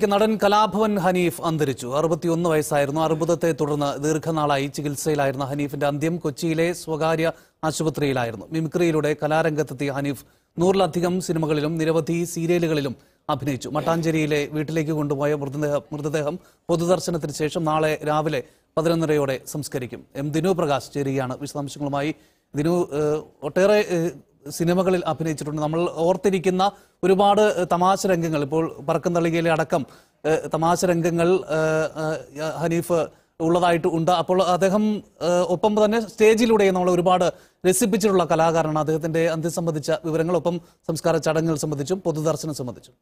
വാർത്തയിലേക്ക് നടൻ കലാഭവൻ ഹനീഫ് അന്തരിച്ചു അറുപത്തിയൊന്ന് വയസ്സായിരുന്നു അർബുദത്തെ തുടർന്ന് ദീർഘനാളായി ചികിത്സയിലായിരുന്ന ഹനീഫിന്റെ അന്ത്യം കൊച്ചിയിലെ സ്വകാര്യ ആശുപത്രിയിലായിരുന്നു മിമിക്രിയിലൂടെ കലാരംഗത്തെത്തിയ ഹനീഫ് നൂറിലധികം സിനിമകളിലും നിരവധി സീരിയലുകളിലും അഭിനയിച്ചു മട്ടാഞ്ചേരിയിലെ വീട്ടിലേക്ക് കൊണ്ടുപോയ മൃതദേഹം മൃതദേഹം പൊതുദർശനത്തിന് ശേഷം നാളെ രാവിലെ പതിനൊന്നരയോടെ സംസ്കരിക്കും എം ദിനു പ്രകാശ് ചേരുകയാണ് വിശദാംശങ്ങളുമായി ദിനു ഏഹ്, ഒട്ടേറെ ഏഹ്, സിനിമകളിൽ അഭിനയിച്ചിട്ടുണ്ട് നമ്മൾ ഓർത്തിരിക്കുന്ന ഒരുപാട് ഏഹ്, തമാശ രംഗങ്ങൾ ഇപ്പോൾ പറക്കം തളികയിലെ അടക്കം ഏഹ്, തമാശ രംഗങ്ങൾ ഏഹ്, ഏഹ്, ഹനീഫ് ഉള്ളതായിട്ട് ഉണ്ട് അപ്പോൾ അദ്ദേഹം ഏഹ്, ഒപ്പം തന്നെ സ്റ്റേജിലൂടെ നമ്മൾ ഒരുപാട് രസിപ്പിച്ചിട്ടുള്ള കലാകാരനാണ് അദ്ദേഹത്തിന്റെ അന്ത്യം സംബന്ധിച്ച വിവരങ്ങൾ ഒപ്പം സംസ്കാര ചടങ്ങുകൾ സംബന്ധിച്ചും പൊതുദർശനം സംബന്ധിച്ചും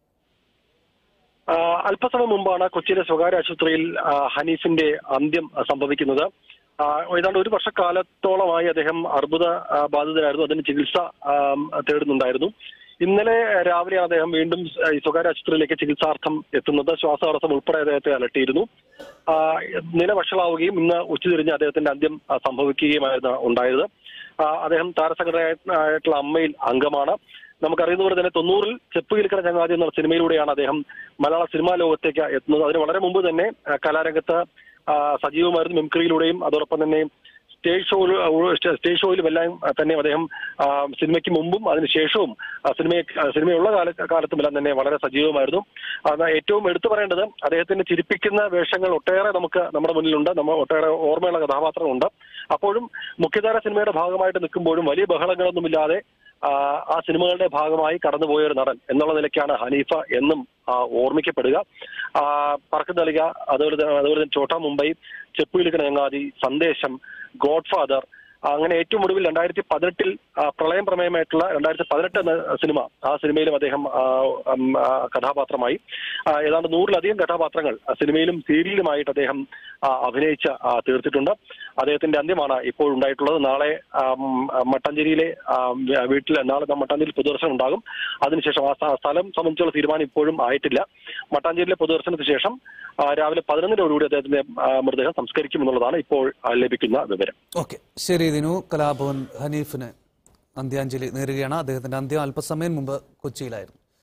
ആ, അല്പസമയം മുമ്പാണ് കൊച്ചിയിലെ സ്വകാര്യ ആശുപത്രിയിൽ ആ, ഹനീഫിന്റെ അന്ത്യം ആ, സംഭവിക്കുന്നത് ആ, ഏതാണ്ട് ഒരു വർഷക്കാലത്തോളമായി അദ്ദേഹം അർബുദ ആ, ബാധിതരായിരുന്നു അതിന് ചികിത്സ ആ, തേടുന്നുണ്ടായിരുന്നു ഇന്നലെ രാവിലെ അദ്ദേഹം വീണ്ടും ഈ സ്വകാര്യ ആശുപത്രിയിലേക്ക് ചികിത്സാർത്ഥം എത്തുന്നത് ശ്വാസതടസ്സം ഉൾപ്പെടെ അദ്ദേഹത്തെ അലട്ടിയിരുന്നു ആ, നില വഷളാവുകയും ഇന്ന് ഉച്ചതിരിഞ്ഞ് അദ്ദേഹത്തിന്റെ അന്ത്യം ആ, സംഭവിക്കുകയുമായിരുന്നു ഉണ്ടായത് ആ, അദ്ദേഹം താരസംഘടനയായിട്ടുള്ള അമ്മയിൽ അംഗമാണ് നമുക്കറിയുന്ന പോലെ തന്നെ തൊണ്ണൂറിൽ ചെപ്പ് കിൽക്കണ ചങ്ങാതി എന്ന സിനിമയിലൂടെയാണ് അദ്ദേഹം മലയാള സിനിമാ ലോകത്തേക്ക് എത്തുന്നത് അതിന് വളരെ മുമ്പ് തന്നെ ആ, കലാരംഗത്ത് ആ, സജീവമായിരുന്നു മിമിക്രിയിലൂടെയും അതോടൊപ്പം തന്നെ സ്റ്റേജ് ഷോയിൽ സ്റ്റേജ് ഷോയിലും എല്ലാം തന്നെ അദ്ദേഹം ആ, സിനിമയ്ക്ക് മുമ്പും അതിനുശേഷവും ആ, സിനിമ സിനിമയുള്ള കാല കാലത്തും എല്ലാം തന്നെ വളരെ സജീവമായിരുന്നു അത് ഏറ്റവും എടുത്തു പറയേണ്ടത് അദ്ദേഹത്തിന്റെ ചിരിപ്പിക്കുന്ന വേഷങ്ങൾ ഒട്ടേറെ നമുക്ക് നമ്മുടെ മുന്നിലുണ്ട് നമ്മൾ ഒട്ടേറെ ഓർമ്മയുള്ള കഥാപാത്രങ്ങളുണ്ട് അപ്പോഴും മുഖ്യധാര സിനിമയുടെ ഭാഗമായിട്ട് നിൽക്കുമ്പോഴും വലിയ ബഹളങ്ങളൊന്നുമില്ലാതെ ആ, ആ സിനിമകളുടെ ഭാഗമായി കടന്നുപോയ ഒരു നടൻ എന്നുള്ള നിലയ്ക്കാണ് ഹനീഫ എന്നും ആ, ഓർമ്മിക്കപ്പെടുക ആ, പറക്കും തളിക അതുപോലെ തന്നെ അതുപോലെ തന്നെ ചോട്ടാ മുംബൈ ചെപ്പുകിലിക്കണ ചങ്ങാതി സന്ദേശം ഗോഡ് ഫാദർ അങ്ങനെ ഏറ്റവും ഒടുവിൽ രണ്ടായിരത്തി പതിനെട്ടിൽ പ്രളയം പ്രമേയമായിട്ടുള്ള രണ്ടായിരത്തി പതിനെട്ട് എന്ന സിനിമ ആ സിനിമയിലും അദ്ദേഹം ആ, ഉം, ആ, കഥാപാത്രമായി ആ, ഏതാണ്ട് നൂറിലധികം കഥാപാത്രങ്ങൾ ആ, സിനിമയിലും സീരിയലുമായിട്ട് അദ്ദേഹം ആ, അഭിനയിച്ച ആ, തീർത്തിട്ടുണ്ട് അദ്ദേഹത്തിന്റെ അന്ത്യമാണ് ഇപ്പോൾ ഉണ്ടായിട്ടുള്ളത് നാളെ ആ, ഉം, ആ, മട്ടാഞ്ചേരിയിലെ ആ, വ- വീട്ടിൽ നാളെ മട്ടാഞ്ചേരിയിൽ പൊതുദർശനം ഉണ്ടാകും അതിനുശേഷം ആ സ്ഥ- സ്ഥലം സംബന്ധിച്ചുള്ള തീരുമാനം ഇപ്പോഴും ആയിട്ടില്ല മട്ടാഞ്ചേരിയിലെ പൊതുദർശനത്തിന് ശേഷം ആ, രാവിലെ പതിനൊന്നിനോടുകൂടി അദ്ദേഹത്തിന്റെ ആ, മൃതദേഹം സംസ്കരിക്കും എന്നുള്ളതാണ് ഇപ്പോൾ ആ, ലഭിക്കുന്ന വിവരം ഓക്കെ ശരി ദിനു കലാഭവൻ ഹനീഫിന് അന്ത്യാഞ്ജലി നേരുകയാണ് അദ്ദേഹത്തിന്റെ അന്ത്യം അല്പസമയം മുമ്പ് കൊച്ചിയിലായിരുന്നു